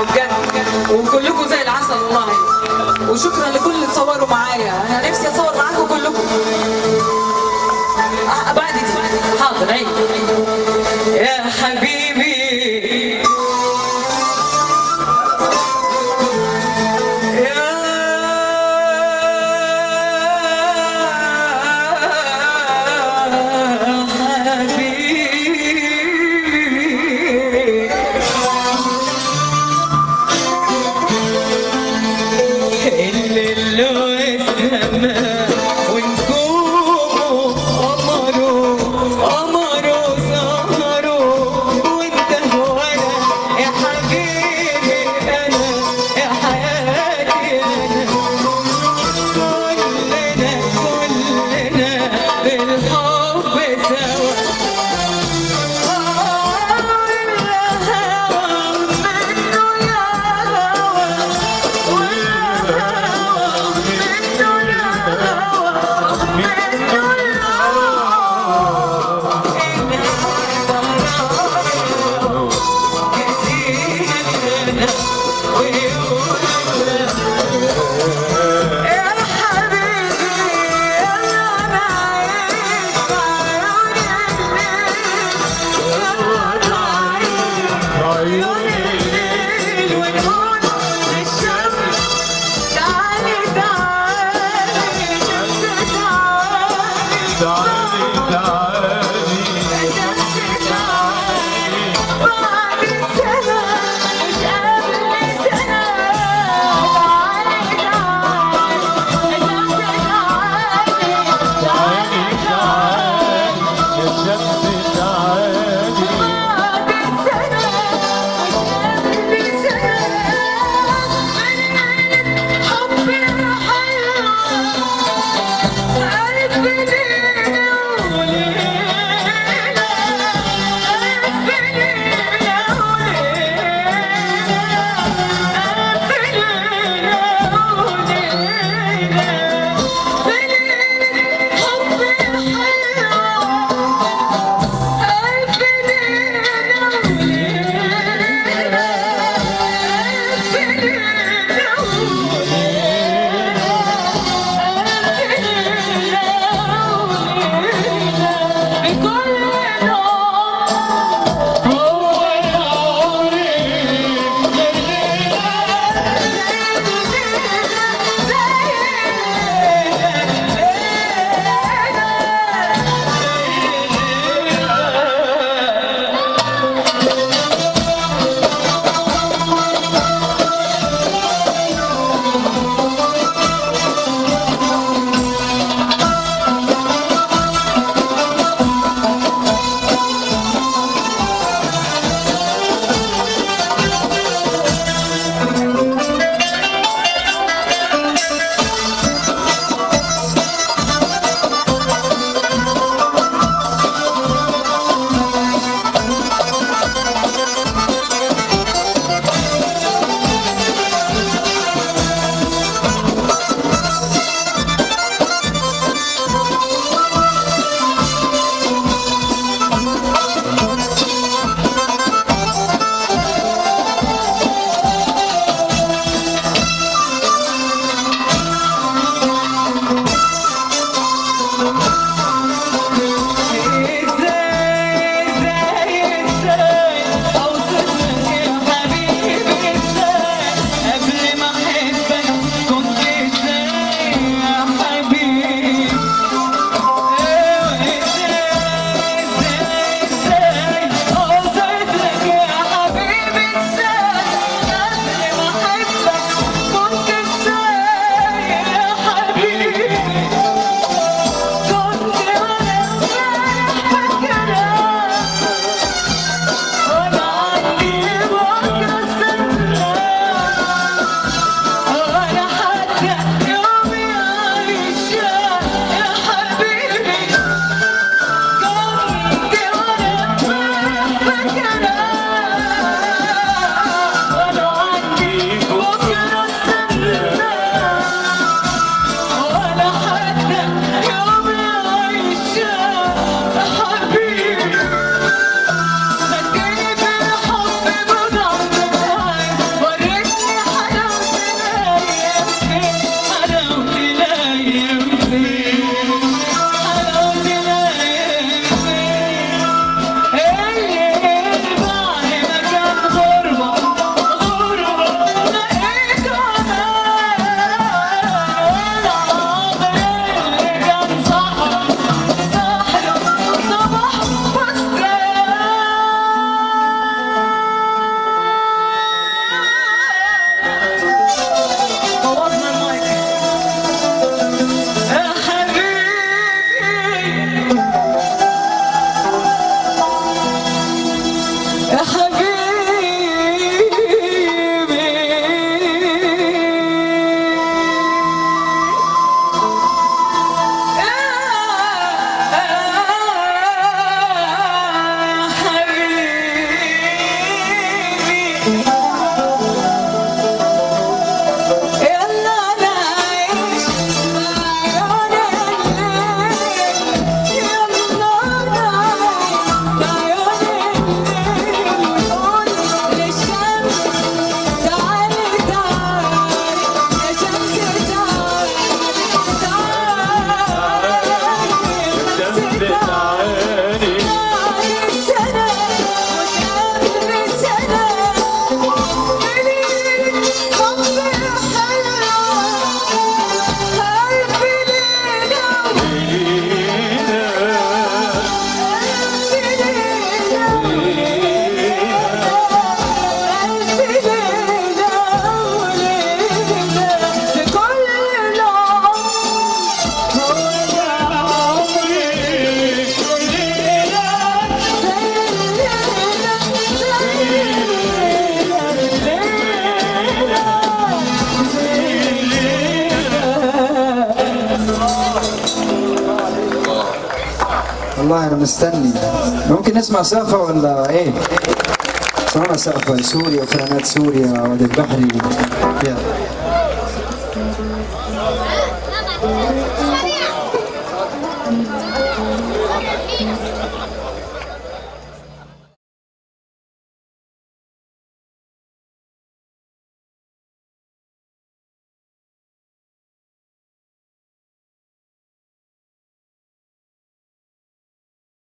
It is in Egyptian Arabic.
بجد وكلكم زي العسل والله وشكرا لكل اللي تصوروا معايا انا نفسي اتصور معاكم كلكم آه، بعد دي حاضر عيد يا حبيبي يا حبيبي الليل والسماء ونجومه قمره قمره سهره وانت وانا يا حبيبي انا يا حياتي انا كلنا كلنا بالحب سوا يا حبيبي انا بعيش بعيون الليل ونقول للشمس تعالي تعالي شمس تعالي تعالي تعالي شمس تعالي بعد سنة مش قبل سنة تعالي تعالي شمس تعالي تعالي تعالي يا شمس تعالي بعد سنة مش قبل سنة حب الحياة ألف ليلة والله انا مستني ممكن نسمع سقفة ولا ايه؟ سمعنا سقفة سوريا وفنانات سوريا واد البحري يلا